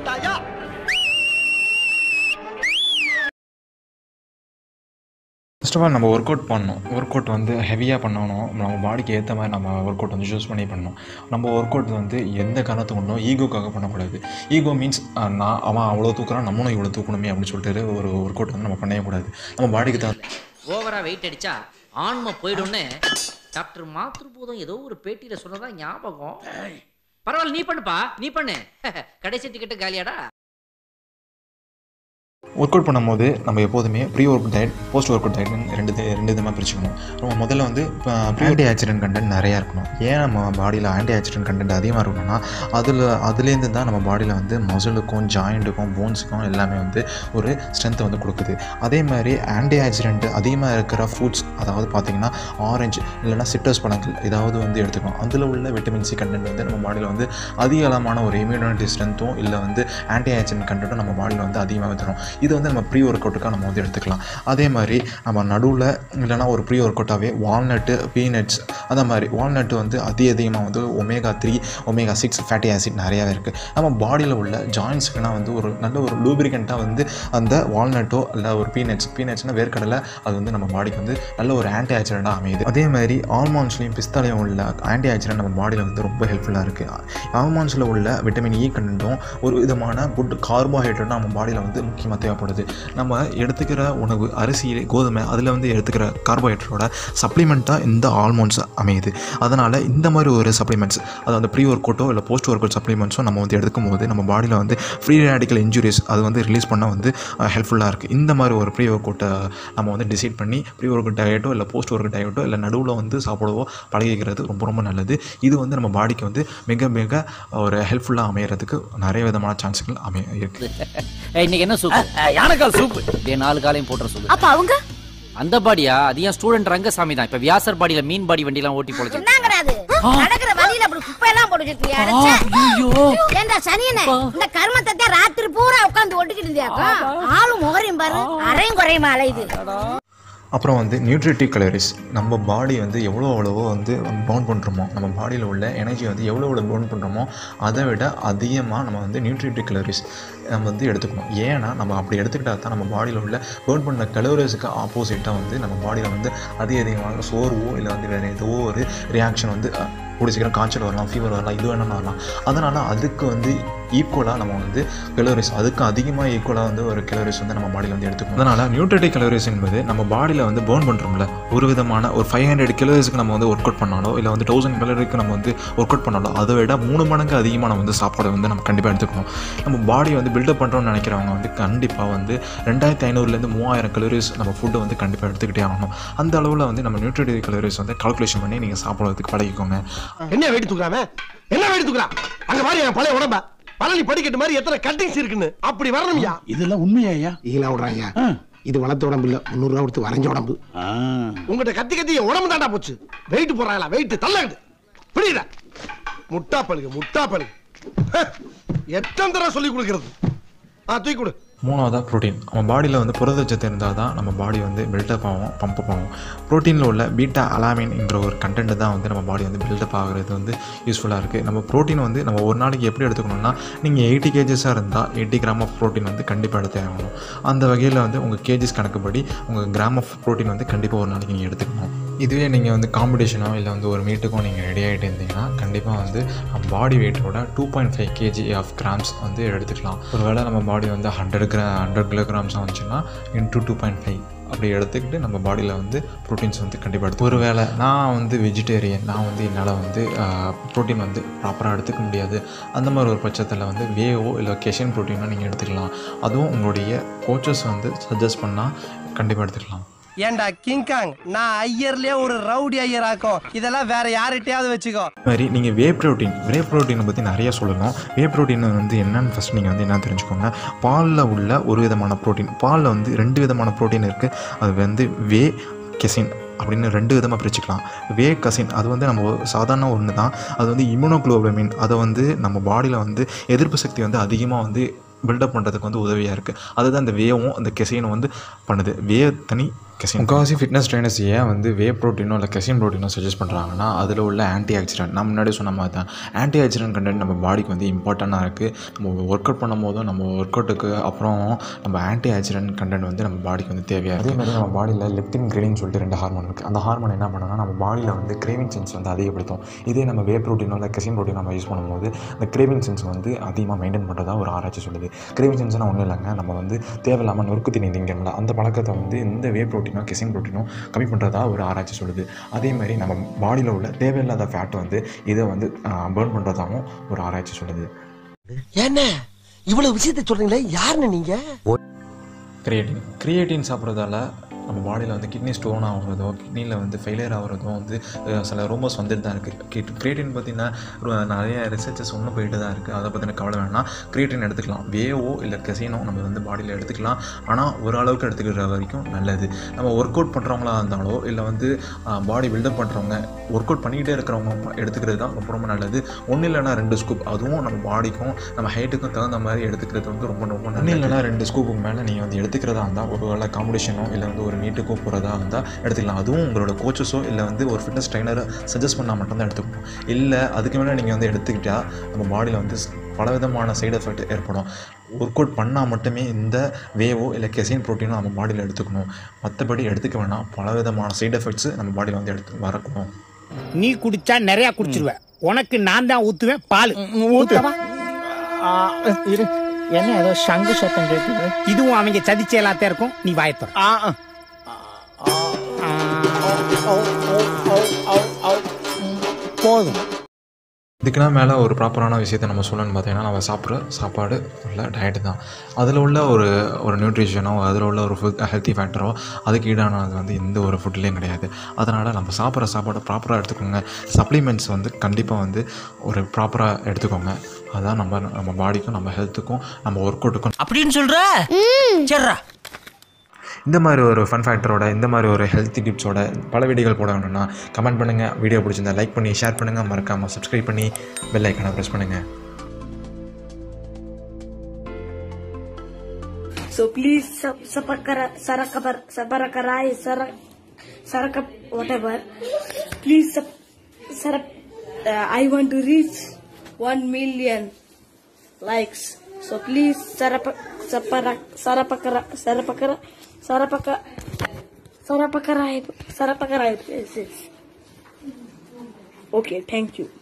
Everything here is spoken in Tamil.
விட்டாயா ஃபர்ஸ்ட் ஆஃப் ஆல் நம்ம ஒர்க் அவுட் பண்ணணும் ஒர்க் அவுட் வந்து ஹெவியாக பண்ணணும் நம்ம பாடிக்கு ஏற்ற மாதிரி நம்ம ஒர்க் அவுட் வந்து சூஸ் பண்ணி பண்ணணும் நம்ம ஒர்க் அவுட் வந்து எந்த காரணத்தை கொண்டும் ஈகோக்காக பண்ணக்கூடாது ஈகோ மீன்ஸ் நான் அவன் அவ்வளோ தூக்குறான் நம்மளும் இவ்வளோ தூக்கணுமே அப்படின்னு சொல்லிட்டு ஒரு ஒர்க் அவுட் வந்து நம்ம பண்ணவே கூடாது நம்ம பாடிக்கு தான் ஓவரா வெயிட் அடிச்சா ஆன்மை போயிடும்னு டாக்டர் மாத்ருபூதம் ஏதோ ஒரு பேட்டியில சொன்னதா ஞாபகம் பரவாயில்ல நீ பண்ணுப்பா நீ பண்ணு கடைசி டிக்கெட்டு காலியாடா ஒர்க் அவுட் பண்ணும்போது நம்ம எப்போதுமே pre work diet post work out டயட்னு ரெண்டு தி- ரெண்டு விதமாக பிரிச்சுக்கணும் நம்ம முதல்ல வந்து ஆன்டி ஆக்சிடென்ட் கண்டென்ட் நிறையா இருக்கணும் ஏன் நம்ம பாடியில் ஆன்டி ஆக்சிடென்ட் கண்டென்ட் அதிகமாக இருக்கணும்னா அதில் அதுலேருந்து தான் நம்ம பாடியில் வந்து மசிலுக்கும் ஜாயிண்ட்டுக்கும் போன்ஸுக்கும் எல்லாமே வந்து ஒரு ஸ்ட்ரென்த்தை வந்து கொடுக்குது அதே மாதிரி ஆன்டி ஆக்சிடென்ட் அதிகமாக இருக்கிற ஃபுட்ஸ் அதாவது பார்த்திங்கன்னா ஆரஞ்சு இல்லைன்னா சிட்ரஸ் பழங்கள் ஏதாவது வந்து எடுத்துக்கணும் அதில் உள்ள விட்டமின் சி கண்டென்ட் வந்து நம்ம பாடியில் வந்து அதிக அளவான ஒரு இம்யூனிட்டி ஸ்ட்ரென்த்தும் இல்லை வந்து ஆன்டி ஆக்சிடென்ட் கண்டென்ட்டும் நம்ம பாடியில் வந்து அதிகமாக தரும் இது வந்து நம்ம ப்ரீ ஒர்க் அவுட்டுக்காக நம்ம வந்து எடுத்துக்கலாம் அதே மாதிரி நம்ம நடுவில் இல்லைன்னா ஒரு ப்ரீ ஒர்க் அவுட்டாகவே வால்நட்டு பீனட்ஸ் அந்த மாதிரி வால்நட்டு வந்து அதி அதிகமாக வந்து omega three omega six fatty acid நிறையாவே இருக்குது நம்ம பாடியில் உள்ள ஜாயின்ஸ்க்குனா வந்து ஒரு நல்ல ஒரு லூப்ரிகண்ட்டாக வந்து அந்த வால்நட்டோ இல்லை ஒரு பீனட்ஸ் பீனட்ஸ்னால் வேர்க்கடலை அது வந்து நம்ம பாடிக்கு வந்து நல்ல ஒரு ஆன்டி ஆக்சிடென்ட்டாக அமையுது அதே மாதிரி ஆல்மண்ட்ஸ்லையும் பிஸ்தாலையும் உள்ள ஆன்டி ஆக்சிடென்ட் நம்ம பாடியில் வந்து ரொம்ப ஹெல்ப்ஃபுல்லாக இருக்குது ஆல்மண்ட்ஸில் உள்ள விட்டமின் இ கண்டென்ட்டும் ஒரு விதமான குட் கார்போஹைட்ரேட்டும் நம்ம பாடியில் வந்து முக்கியமாக தேவைப்படுது நம்ம எடுத்துக்கிற உணவு அரிசி கோதுமை அதில் வந்து எடுத்துக்கிற கார்போஹைட்ரேட்டோட சப்ளிமெண்ட்டாக இந்த ஆல்மண்ட்ஸ் அமையுது அதனால் இந்த மாதிரி ஒரு சப்ளிமெண்ட்ஸ் அதாவது ப்ரீ ஒர்க் அவுட்டோ இல்லை போஸ்ட் ஒர்க் அவுட் சப்ளிமெண்ட்ஸோ நம்ம வந்து எடுக்கும் போது நம்ம பாடியில் வந்து ஃப்ரீ ரேடிக்கல் இன்ஜுரிஸ் அது வந்து ரிலீஸ் பண்ண வந்து ஹெல்ப்ஃபுல்லாக இருக்குது இந்த மாதிரி ஒரு ப்ரீ ஒர்க் அவுட்டை நம்ம வந்து டிசைட் பண்ணி ப்ரீ ஒர்க் அவுட் டயட்டோ இல்லை போஸ்ட் ஒர்க் டயட்டோ இல்லை நடுவில் வந்து சாப்பிடவோ பழகிக்கிறது ரொம்ப ரொம்ப நல்லது இது வந்து நம்ம பாடிக்கு வந்து மிக மிக ஒரு ஹெல்ப்ஃபுல்லாக அமையறதுக்கு நிறைய விதமான சான்ஸுகள் அமைய இருக்குது இன்னைக்கு என்ன சூப் யானைக்கால் சூப்பு அப்படியே நாலு காலையும் போட்டுற சொல்லு அப்ப அவங்க அந்த பாடியா அது ஏன் ஸ்டூடெண்ட் ரங்கசாமி தான் இப்ப வியாசர் பாடியில மீன் பாடி வண்டிலாம் ஓட்டி போல என்னங்கறாது நடக்கிற வழியில அப்படி குப்பை எல்லாம் போட்டு வச்சிருக்கியா ஏண்டா சனியனே இந்த கர்மத்தை தான் ராத்திரி பூரா உட்கார்ந்து ஒட்டிக்கிட்டு இருந்தியாக்கா ஆளும் முகரையும் பாரு அரையும் குறையுமா அலையுது அப்புறம் வந்து நியூட்ரிட்டிவ் கலோரிஸ் நம்ம பாடி வந்து எவ்வளோ எவ்வளவோ வந்து பவுன் பண்ணுறோமோ நம்ம பாடியில் உள்ள எனர்ஜி வந்து எவ்வளோ எவ்வளோ பவுன் பண்ணுறோமோ அதை விட அதிகமாக நம்ம வந்து நியூட்ரிட்டிவ் கலோரிஸ் நம்ம வந்து எடுத்துக்கணும் ஏன்னா நம்ம அப்படி எடுத்துக்கிட்டா தான் நம்ம பாடியில் உள்ள பவுன் பண்ண கலோரிஸுக்கு ஆப்போசிட்டாக வந்து நம்ம பாடியில் வந்து அதிக அதிகமாக சோர்வோ இல்லை வந்து வேறு ஏதோ ஒரு ரியாக்ஷன் வந்து அஹ், கூடிய சீக்கிரம் காய்ச்சல் வரலாம் ஃபீவர் வரலாம் இது வேணும்னு வரலாம் அதனால் அதுக்கு வந்து ஈக்குவலாக நம்ம வந்து கலோரிஸ் அதுக்கு அதிகமாக ஈக்குவலாக வந்து ஒரு கலோரிஸ் வந்து நம்ம பாடியில் வந்து எடுத்துக்கணும் அதனால் நியூட்ரிட்டிக் கலோரிஸ் என்பது நம்ம பாடியில் வந்து பர்ன் பண்ணுறோம்ல ஒரு விதமான ஒரு ஃபைவ் ஹண்ட்ரட் கிலோரிஸ்க்கு நம்ம வந்து ஒர்க் அவுட் பண்ணாலோ இல்லை வந்து தௌசண்ட் கலோரிக்கு நம்ம வந்து ஒர்க் அவுட் பண்ணாலோ அதை விட மூணு மடங்கு அதிகமாக நம்ம வந்து சாப்பாடு வந்து நம்ம கண்டிப்பாக எடுத்துக்கணும் நம்ம பாடியை வந்து பில்டப் பண்ணுறோம்னு நினைக்கிறவங்க வந்து கண்டிப்பாக வந்து ரெண்டாயிரத்தி ஐநூறுலேருந்து மூவாயிரம் கலோரிஸ் நம்ம ஃபுட்டை வந்து கண்டிப்பாக எடுத்துக்கிட்டே ஆகணும் அந்த அளவில் வந்து நம்ம நியூட்ரிட்டிக் கலோரிஸ் வந்து கால்குலேஷன் பண்ணி நீங்கள் சாப்பிட்றதுக்கு பழகிக்கோங்க என்ன வெயிட் தூக்குறாம என்ன வெயிட் தூக்குறான் அங்க மாதிரி என் பழைய உடம்ப பழனி படிக்கட்டு மாதிரி எத்தனை கட்டிங்ஸ் இருக்குன்னு அப்படி வரணும்யா இதெல்லாம் உண்மையா ஐயா ஈலாம் விடுறாங்க இது வளர்த்த உடம்பு இல்ல முந்நூறு ரூபா கொடுத்து வரைஞ்ச உடம்பு ஆ. உங்ககிட்ட கத்தி கத்தி என் உடம்பு தாண்டா போச்சு வெயிட் போடுறாங்களா வெயிட் தள்ளாகுது புரியுதா முட்டா பழுகு முட்டா பழுகு எத்தனை தடவை சொல்லி கொடுக்கறது ஆ தூக்கி கொடு மூணாவதாக ப்ரோட்டீன் நம்ம பாடியில் வந்து புரதச்சத்து இருந்தால் தான் நம்ம பாடி வந்து பில்டப் ஆகும் பம்ப் ஆகும் ப்ரோட்டீனில் உள்ள பீட்டா அலாமின் என்ற ஒரு கண்டென்ட் தான் வந்து நம்ம பாடி வந்து பில்டப் ஆகுறது வந்து யூஸ்ஃபுல்லாக இருக்குது நம்ம ப்ரோட்டீன் வந்து நம்ம ஒரு நாளைக்கு எப்படி எடுத்துக்கணும்னா நீங்கள் எயிட்டி கேஜஸாக இருந்தால் எயிட்டி கிராம் ஆஃப் ப்ரோட்டீன் வந்து கண்டிப்பாக எடுத்தே ஆகணும் அந்த வகையில் வந்து உங்கள் கேஜஸ் கணக்குப்படி உங்கள் கிராம் ஆஃப் ப்ரோட்டீன் வந்து கண்டிப்பாக ஒரு நாளைக்கு நீங்கள் எடுத்துக்கணும் இதுவே நீங்கள் வந்து காம்படிஷனோ இல்லை வந்து ஒரு மீட்டுக்கோ நீங்கள் ரெடி ஆகிட்டு இருந்தீங்கன்னா கண்டிப்பாக வந்து பாடி வெயிட்டோட two point five KG of grams வந்து எடுத்துக்கலாம் ஒருவேளை நம்ம பாடி வந்து ஹண்ட்ரட் கிரா ஹண்ட்ரட் கிலோகிராம்ஸாக வந்துச்சுன்னா இன்டூ டூ பாயிண்ட் ஃபைவ் அப்படி எடுத்துக்கிட்டு நம்ம பாடியில் வந்து ப்ரோட்டீன்ஸ் வந்து கண்டிப்பாக எடுத்து ஒருவேளை நான் வந்து வெஜிடேரியன் நான் வந்து என்னால் வந்து ப்ரோட்டீன் வந்து ப்ராப்பராக எடுத்துக்க முடியாது அந்த மாதிரி ஒரு பட்சத்தில் வந்து வேவோ இல்லை கெஷன் ப்ரோட்டீனோ நீங்கள் எடுத்துக்கலாம் அதுவும் உங்களுடைய கோச்சஸ் வந்து சஜஸ்ட் பண்ணால் கண்டிப்பாக எடுத்துக்கலாம் ஏண்டா கிங்காங் நான் ஐயர்லயே ஒரு ரவுடி ஐயர் ஆக்கும் இதெல்லாம் வேற யார்கிட்டயாவது வச்சுக்கோ அது மாதிரி நீங்கள் வே ப்ரோட்டீன் வே ப்ரோட்டீனை பற்றி நிறைய சொல்லணும் வே ப்ரோட்டீன் வந்து என்னன்னு ஃபஸ்ட் நீங்கள் வந்து என்ன தெரிஞ்சுக்கோங்க பாலில் உள்ள ஒரு விதமான ப்ரோட்டீன் பாலில் வந்து ரெண்டு விதமான ப்ரோட்டீன் இருக்குது அது வந்து வே கெசின் அப்படின்னு ரெண்டு விதமாக பிரிச்சுக்கலாம் வே கசின் அது வந்து நம்ம சாதாரண ஒன்று தான் அது வந்து இம்யூனோக்ளோபமின் அதை வந்து நம்ம பாடியில் வந்து எதிர்ப்பு சக்தி வந்து அதிகமாக வந்து பில்டப் பண்ணுறதுக்கு வந்து உதவியாக இருக்குது அதுதான் இந்த வேவும் அந்த கெசைனும் வந்து பண்ணுது வே தனி கெசின் முக்கால்வாசி ஃபிட்னஸ் ட்ரைனர்ஸ் ஏன் வந்து வே ப்ரோட்டீனோ இல்லை கெசின் ப்ரோட்டீனோ சஜஸ்ட் பண்ணுறாங்கன்னா அதில் உள்ள ஆன்டி ஆக்சிடென்ட் நம்ம முன்னாடி சொன்ன மாதிரி தான் ஆன்டி ஆக்சிடென்ட் கண்டென்ட் நம்ம பாடிக்கு வந்து இம்பார்ட்டண்ட்டாக இருக்குது நம்ம ஒர்க் அவுட் பண்ணும் போதும் நம்ம ஒர்க் அவுட்டுக்கு அப்புறம் நம்ம ஆன்டி ஆக்சிடென்ட் கண்டென்ட் வந்து நம்ம பாடிக்கு வந்து தேவையாக இருக்குது அதே மாதிரி நம்ம பாடியில் லெப்டின் கிரேடின்னு சொல்லிட்டு ரெண்டு ஹார்மோன் இருக்குது அந்த ஹார்மோன் என்ன பண்ணுன்னா நம்ம பாடியில் வந்து கிரேவிங் சென்ஸ் வந்து அதிகப்படுத்தும் இதே நம்ம வே ப்ரோட்டீனோ இல்லை கெசின் ப்ரோட்டீன் நம்ம யூஸ் பண்ணும்போது அந்த கிரேவிங் சென்ஸ் வந்து அதிகமாக மெயின்டைன் பண்ணுறதா ஒரு ஆராய்ச்சி சொல்லுது கிரேவிங் சென்ஸ்னால் ஒன்றும் இல்லைங்க நம்ம வந்து தேவையில்லாமல் நொறுக்கு திணி திங்கல அந்த பழக்கத்தை வந்து இந்த வே ப்ரோட்டீனோ கெசின் ப்ரோட்டீனோ கம்மி பண்ணுறதா ஒரு ஆராய்ச்சி சொல்லுது அதே மாதிரி நம்ம பாடியில் உள்ள தேவையில்லாத ஃபேட் வந்து இதை வந்து பேர்ன் பண்ணுறதாகவும் ஒரு ஆராய்ச்சி சொல்லுது என்ன இவ்வளவு விஷயத்தை சொல்றீங்களே யாருன்னு நீங்க கிரியேட்டின் கிரியேட்டின் சாப்பிட்றதால நம்ம பாடியில் வந்து கிட்னி ஸ்டோன் ஆகுறதோ கிட்னியில் வந்து ஃபெயிலியர் ஆகுறதோ வந்து அஹ், சில ரூமர்ஸ் வந்துட்டு தான் இருக்குது கிரியேட்டின் பார்த்திங்கன்னா ஒரு நிறைய ரிசர்ச்சஸ் ஒன்று போயிட்டு தான் இருக்குது அதை பற்றின கவலை வேணாம் கிரியேட்டின் எடுத்துக்கலாம் வேவோ இல்லை கெசினோ நம்ம வந்து பாடியில் எடுத்துக்கலாம் ஆனால் ஓரளவுக்கு எடுத்துக்கிற வரைக்கும் நல்லது நம்ம ஒர்க் அவுட் பண்ணுறவங்களா இருந்தாலோ இல்லை வந்து பாடி பில்டப் பண்ணுறவங்க ஒர்க் அவுட் பண்ணிக்கிட்டே இருக்கிறவங்க எடுத்துக்கிறது தான் ரொம்ப ரொம்ப நல்லது ஒன்றும் இல்லைனா ரெண்டு ஸ்கூப் அதுவும் நம்ம பாடிக்கும் நம்ம ஹைட்டுக்கும் தகுந்த மாதிரி எடுத்துக்கிறது வந்து ரொம்ப ரொம்ப நல்லது இல்லைனா ரெண்டு ஸ்கூப்புக்கு மேலே நீங்கள் வந்து எடுத்துக்கிறதா இருந்தால் ஒரு வேளை காம்படிஷனோ இல்லை வந்து ஒரு மீட்டுக்கோ போகிறதா இருந்தால் எடுத்துக்கலாம் அதுவும் உங்களோட கோச்சஸோ இல்லை வந்து ஒரு ஃபிட்னஸ் ட்ரைனரை சஜஸ்ட் பண்ணால் மட்டும்தான் எடுத்துக்கணும் இல்லை அதுக்கு மேலே நீங்கள் வந்து எடுத்துக்கிட்டால் நம்ம பாடியில் வந்து பலவிதமான சைடு எஃபெக்ட் ஏற்படும் ஒர்க் அவுட் பண்ணால் மட்டுமே இந்த வேவோ இல்லை கெசின் ப்ரோட்டீனோ நம்ம பாடியில் எடுத்துக்கணும் மற்றபடி எடுத்துக்க வேணாம் பலவிதமான சைடு எஃபெக்ட்ஸ் நம்ம பாடியில் வந்து எடுத்து வரக்கூடும் நீ குடிச்சா நிறைய குடிச்சிருவ உனக்கு நான் தான் ஊத்துவேன் பால் ஊத்தவா இரு என்ன ஏதோ சங்கு சத்தம் கேட்குது இதுவும் அவங்க சதிச்ச எல்லாத்தையும் இருக்கும் நீ வாயத்தர போதும் இதுக்குனா மேலே ஒரு ப்ராப்பரான விஷயத்தை நம்ம சொல்லணும்னு பார்த்தீங்கன்னா நம்ம சாப்பிட்ற சாப்பாடு உள்ள டயட்டு தான் அதில் உள்ள ஒரு ஒரு நியூட்ரிஷனோ அதில் உள்ள ஒரு ஃபுட் ஹெல்த்தி ஃபேக்டரோ அதுக்கு ஈடானது வந்து எந்த ஒரு ஃபுட்லேயும் கிடையாது அதனால் நம்ம சாப்பிட்ற சாப்பாடை ப்ராப்பராக எடுத்துக்கோங்க சப்ளிமெண்ட்ஸ் வந்து கண்டிப்பாக வந்து ஒரு ப்ராப்பராக எடுத்துக்கோங்க அதான் நம்ம நம்ம பாடிக்கும் நம்ம ஹெல்த்துக்கும் நம்ம ஒர்க் அவுட்டுக்கும் அப்படின்னு சொல்ற சரிடா இந்த மாதிரி ஒரு ஃபன் ஃபேக்டரோட இந்த மாதிரி ஒரு ஹெல்த்தி டிப்ஸோட பல வீடியோகள் போட வேணும்னா கமெண்ட் பண்ணுங்கள் வீடியோ பிடிச்சிருந்தா லைக் பண்ணி ஷேர் பண்ணுங்கள் மறக்காமல் சப்ஸ்கிரைப் பண்ணி பெல் ஐக்கனை ப்ரெஸ் பண்ணுங்கள் So please sub sapakara sarakabar sabarakarai sarak sarakap whatever. Please sub sarap. Uh, I want to reach one million likes. So please sarapa saparak sarapakara sarapakara sarapaka sarapakarai sarapakarai. Yes, yes. Okay, thank you.